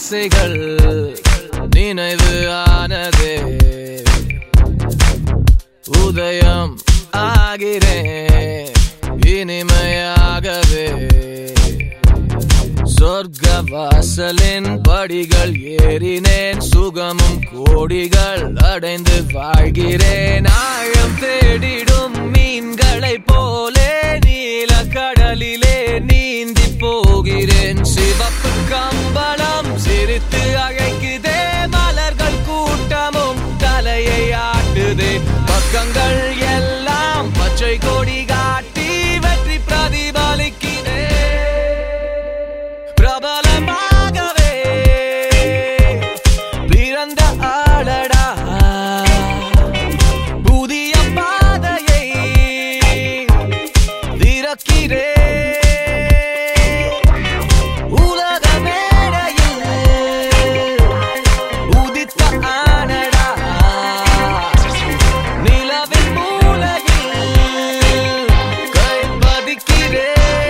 ஆசைகள் நினைவு ஆனதே உதயம் ஆகிறேன் இனிமையாகவே சொர்க்க வாசலின் படிகள் ஏறினேன் சுகமும் கோடிகள் அடைந்து வாழ்கிறேன் ஆழம் தேடிடும் மீன்களைப் போலே நீல கடலிலே நீந்தி போகிறேன் சிவப்பு கம்பளம் சிரித்து அழைக்குதே மலர்கள் கூட்டமும் தலையை ஆட்டுதே பக்கங்கள் எல்லாம் பச்சை கொடி காட்டி வெற்றி பிரதிபலிக்கிறே பிரபலமாகவே பிறந்த ஆளடா புதிய பாதையை திறக்கிறே உலக மேடையில் உதித்த ஆனடா நிலவின் மூலையில் கை பதிக்கிறே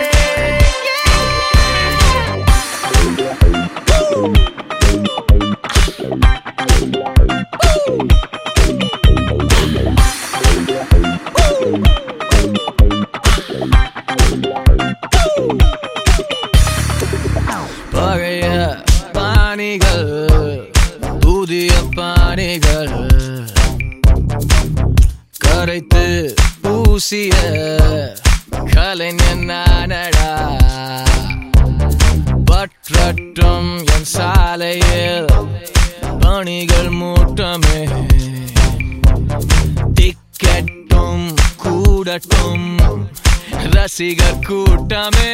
பழைய பாணிகள் புதிய பாணிகள் கரைத்து பூசிய கலைஞன் நானடா பற்றட்டும் என் சாலையில் பணிகள் மூட்டமே டிக்கெட்டும் கூடட்டும் ரசிகர் கூட்டமே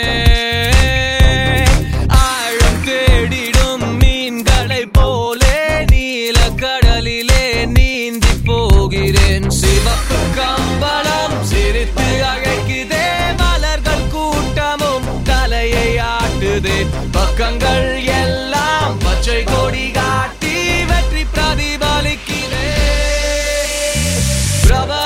ஆழம் தேடிடும் மீன்களைப் போலே நீல கடலிலே நீந்தி போகிறேன் சிவப்பு கம்பளம் சிரித்து அழைக்குதே மலர்கள் கூட்டமும் தலையை ஆட்டுதே பக்கங்கள் எல்லாம் பச்சை கொடி காட்டி வெற்றி பிரதிபலிக்கிறே பிரபல